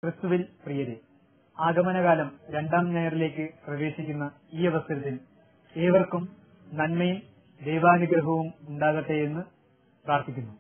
ക്രിസ്തുവിൽ പ്രിയരെ ആഗമനകാലം രണ്ടാം ഞായറിലേക്ക് പ്രവേശിക്കുന്ന ഈ അവസരത്തിൽ ഏവർക്കും നന്മയും ദൈവാനുഗ്രഹവും ഉണ്ടാകട്ടെ എന്ന് പ്രാർത്ഥിക്കുന്നു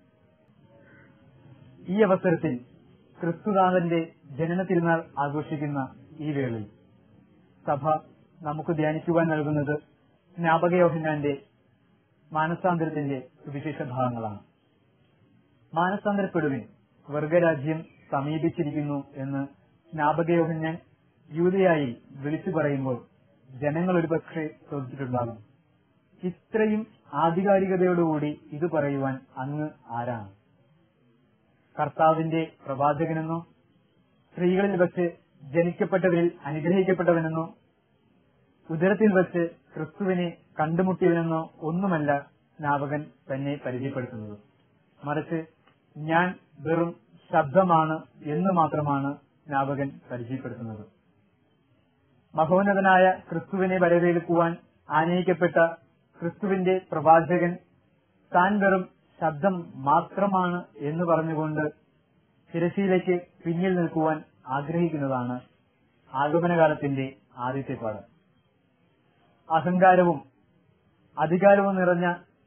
ഈ അവസരത്തിൽ ക്രിസ്തുനാഥന്റെ ജനന തിരുനാൾ ആഘോഷിക്കുന്ന ഈ വേളയിൽ സഭ നമുക്ക് ധ്യാനിക്കുവാൻ നൽകുന്നത് ജ്ഞാപകയോഹന്നാന്റെ മാനസാന്തരത്തിന്റെ സുവിശേഷ ഭാഗങ്ങളാണ് മാനസാന്തരപ്പെടുവിൻ വർഗരാജ്യം സമീപിച്ചിരിക്കുന്നു എന്ന് ജ്ഞാപകയോഹന്നാൻ യൂതയായി വിളിച്ചു പറയുമ്പോൾ ജനങ്ങൾ ഒരുപക്ഷെ ചോദിച്ചിട്ടുണ്ടാകും ഇത്രയും ആധികാരികതയോടുകൂടി ഇത് പറയുവാൻ അങ്ങ് ആരാണ് കർത്താവിന്റെ പ്രവാചകനെന്നോ സ്ത്രീകളിൽ വെച്ച് ജനിക്കപ്പെട്ടവരിൽ അനുഗ്രഹിക്കപ്പെട്ടവനെന്നോ ഉദരത്തിൽ വെച്ച് ക്രിസ്തുവിനെ കണ്ടുമുട്ടിയവനെന്നോ ഒന്നുമല്ല സ്നാപകൻ തന്നെ പരിചയപ്പെടുത്തുന്നത് മറിച്ച് ഞാൻ വെറും ശബ്ദമാണ് എന്ന് മാത്രമാണ് സ്നാപകൻ പരിചയപ്പെടുത്തുന്നത് മഹോന്നതനായ ക്രിസ്തുവിനെ വരവേൽക്കുവാൻ ആനയിക്കപ്പെട്ട ക്രിസ്തുവിന്റെ പ്രവാചകൻ താൻ വെറും ശബ്ദം മാത്രമാണ് എന്ന് പറഞ്ഞുകൊണ്ട് തിരശ്ശീലയ്ക്ക് പിന്നിൽ നിൽക്കുവാൻ ആഗ്രഹിക്കുന്നതാണ് ആഗമനകാലത്തിന്റെ ആദ്യത്തെ പാഠം അഹങ്കാരവും അധികാരവും നിറഞ്ഞ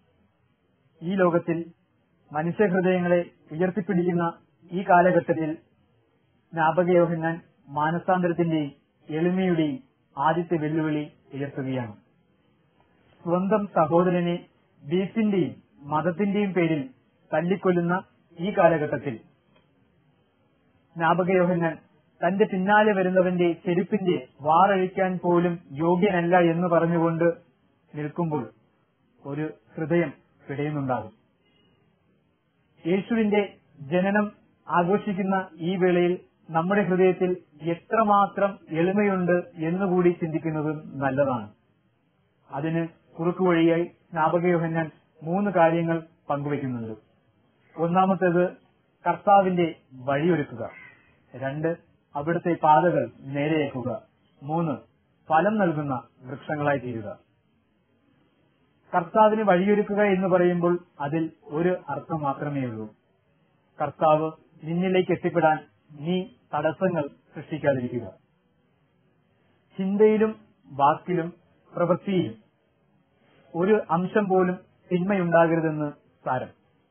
ഈ ലോകത്തിൽ മനുഷ്യഹൃദയങ്ങളെ ഉയർത്തിപ്പിടിക്കുന്ന ഈ കാലഘട്ടത്തിൽ ജ്ഞാപകയോഹന്നാൻ മാനസാന്തരത്തിന്റെയും എളിമയുടെയും ആദ്യത്തെ വെല്ലുവിളി ഉയർത്തുകയാണ് സ്വന്തം സഹോദരനെ ബീഫിന്റെയും മതത്തിന്റെയും പേരിൽ തല്ലിക്കൊല്ലുന്ന ഈ കാലഘട്ടത്തിൽ ജ്ഞാപകയോഹന്നാൻ തന്റെ പിന്നാലെ വരുന്നവന്റെ ചെരുപ്പിന്റെ വാറഴിക്കാൻ പോലും യോഗ്യനല്ല എന്ന് പറഞ്ഞുകൊണ്ട് നിൽക്കുമ്പോൾ ഒരു ഹൃദയം പിടയുന്നുണ്ടാകും യേശുവിന്റെ ജനനം ആഘോഷിക്കുന്ന ഈ വേളയിൽ നമ്മുടെ ഹൃദയത്തിൽ എത്രമാത്രം എളിമയുണ്ട് എന്നുകൂടി ചിന്തിക്കുന്നത് നല്ലതാണ് അതിന് കുറുക്കുവഴിയായി സ്നാപകയോഹന്നാൻ മൂന്ന് കാര്യങ്ങൾ പങ്കുവയ്ക്കുന്നുണ്ട് ഒന്നാമത്തേത് കർത്താവിന്റെ വഴിയൊരുക്കുക രണ്ട് അവിടുത്തെ പാതകൾ നേരെയാക്കുക മൂന്ന് ഫലം നൽകുന്ന വൃക്ഷങ്ങളായി തീരുക കർത്താവിന് വഴിയൊരുക്കുക എന്ന് പറയുമ്പോൾ അതിൽ ഒരു അർത്ഥം മാത്രമേ ഉള്ളൂ കർത്താവ് നിന്നിലേക്ക് എത്തിപ്പെടാൻ നീ തടസ്സങ്ങൾ സൃഷ്ടിക്കാതിരിക്കുക ചിന്തയിലും വാക്കിലും പ്രവൃത്തിയിലും ഒരു അംശം പോലും തിന്മയുണ്ടാകരുതെന്ന് സാരം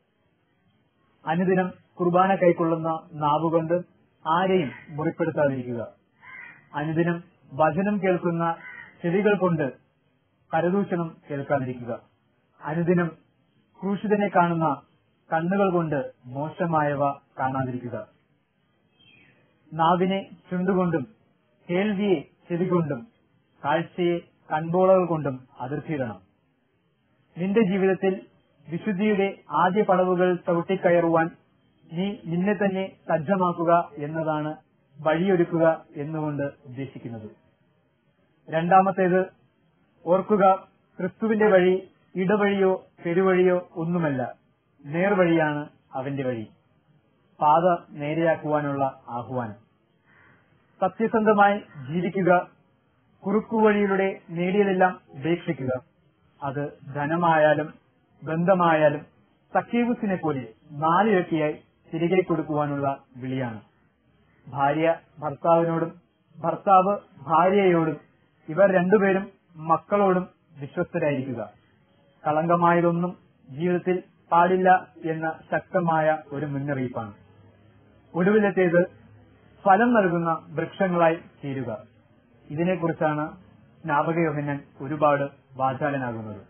അനുദിനം കുർബാന കൈക്കൊള്ളുന്ന നാവുകൊണ്ട് ആരെയും മുറിപ്പെടുത്താതിരിക്കുക അനുദിനം വചനം കേൾക്കുന്ന ചെവികൾ കൊണ്ട് കരദൂഷണം കേൾക്കാതിരിക്കുക അനുദിനം ക്രൂശിതനെ കാണുന്ന കണ്ണുകൾ കൊണ്ട് മോശമായവ കാണാതിരിക്കുക നാവിനെ ചുണ്ടുകൊണ്ടും കേൾവിയെ ചെവികൊണ്ടും കാഴ്ചയെ കൺപോളകൾ കൊണ്ടും അതിർത്തിയിടണം നിന്റെ ജീവിതത്തിൽ വിശുദ്ധിയുടെ ആദ്യ പടവുകൾ ചവിട്ടിക്കയറുവാൻ നീ നിന്നെ തന്നെ സജ്ജമാക്കുക എന്നതാണ് വഴിയൊരുക്കുക എന്നുകൊണ്ട് ഉദ്ദേശിക്കുന്നത് രണ്ടാമത്തേത് ഓർക്കുക ക്രിസ്തുവിന്റെ വഴി ഇടവഴിയോ പെരുവഴിയോ ഒന്നുമല്ല നേർവഴിയാണ് അവന്റെ വഴി പാത നേരെയാക്കുവാനുള്ള ആഹ്വാനം സത്യസന്ധമായി ജീവിക്കുക കുറുക്കുവഴിയിലൂടെ നേടിയതെല്ലാം ഉപേക്ഷിക്കുക അത് ധനമായാലും ബന്ധമായാലും സഖ്യവുസിനെ പോലെ നാലിരട്ടിയായി തിരികെ കൊടുക്കുവാനുള്ള വിളിയാണ് ഭാര്യ ഭർത്താവിനോടും ഭർത്താവ് ഭാര്യയോടും ഇവർ രണ്ടുപേരും മക്കളോടും വിശ്വസ്തരായിരിക്കുക കളങ്കമായതൊന്നും ജീവിതത്തിൽ പാടില്ല എന്ന ശക്തമായ ഒരു മുന്നറിയിപ്പാണ് ഒടുവിലത്തേത് ഫലം നൽകുന്ന വൃക്ഷങ്ങളായി തീരുക ഇതിനെക്കുറിച്ചാണ് സ്നാപകയോഹനൻ ഒരുപാട് വാചാലനാകുന്നത്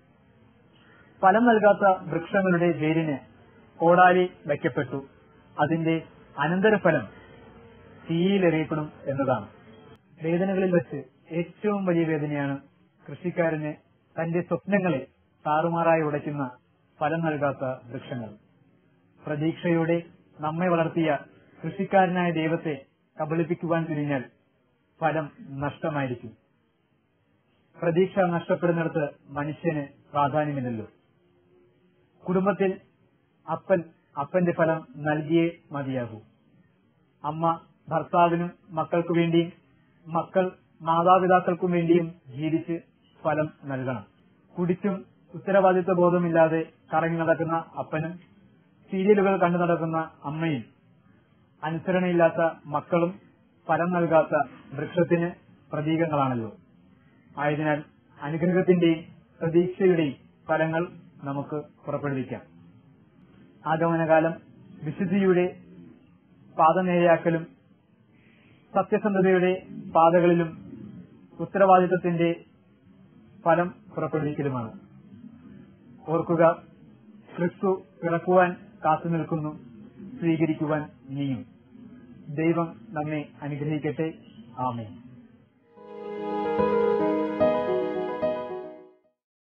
ഫലം നൽകാത്ത വൃക്ഷങ്ങളുടെ വേരിന് കോടാലി വയ്ക്കപ്പെട്ടു അതിന്റെ അനന്തരഫലം തീയിലെറിയപ്പെടും എന്നതാണ് വേദനകളിൽ വെച്ച് ഏറ്റവും വലിയ വേദനയാണ് കൃഷിക്കാരന് തന്റെ സ്വപ്നങ്ങളെ താറുമാറായി ഉടയ്ക്കുന്ന ഫലം നൽകാത്ത വൃക്ഷങ്ങൾ പ്രതീക്ഷയോടെ നമ്മെ വളർത്തിയ കൃഷിക്കാരനായ ദൈവത്തെ കബളിപ്പിക്കുവാൻ തിരിഞ്ഞാൽ ഫലം നഷ്ടമായിരിക്കും പ്രതീക്ഷ നഷ്ടപ്പെടുന്നിടത്ത് മനുഷ്യന് പ്രാധാന്യമില്ലല്ലോ കുടുംബത്തിൽ അപ്പൻ അപ്പന്റെ ഫലം നൽകിയേ മതിയാകൂ അമ്മ ഭർത്താവിനും മക്കൾക്കു വേണ്ടിയും മക്കൾ മാതാപിതാക്കൾക്കും വേണ്ടിയും ജീവിച്ച് ഫലം നൽകണം കുടിച്ചും ഉത്തരവാദിത്വ ബോധമില്ലാതെ കറങ്ങി നടക്കുന്ന അപ്പനും സീരിയലുകൾ കണ്ടു നടക്കുന്ന അമ്മയും അനുസരണയില്ലാത്ത മക്കളും ഫലം നൽകാത്ത വൃക്ഷത്തിന് പ്രതീകങ്ങളാണല്ലോ ആയതിനാൽ അനുഗ്രഹത്തിന്റെയും പ്രതീക്ഷയുടെയും ഫലങ്ങൾ നമുക്ക് പുറപ്പെടുവിക്കാം ആഗമനകാലം വിശുദ്ധിയുടെ പാതനേരയാക്കലും സത്യസന്ധതയുടെ പാതകളിലും ഉത്തരവാദിത്വത്തിന്റെ ഫലം പുറപ്പെടുവിക്കലുമാണ് ഓർക്കുക ക്രിസ്തു പിറക്കുവാൻ കാത്തു നിൽക്കുന്നു സ്വീകരിക്കുവാൻ ഇനിയും ദൈവം നമ്മെ അനുഗ്രഹിക്കട്ടെ ആമേൻ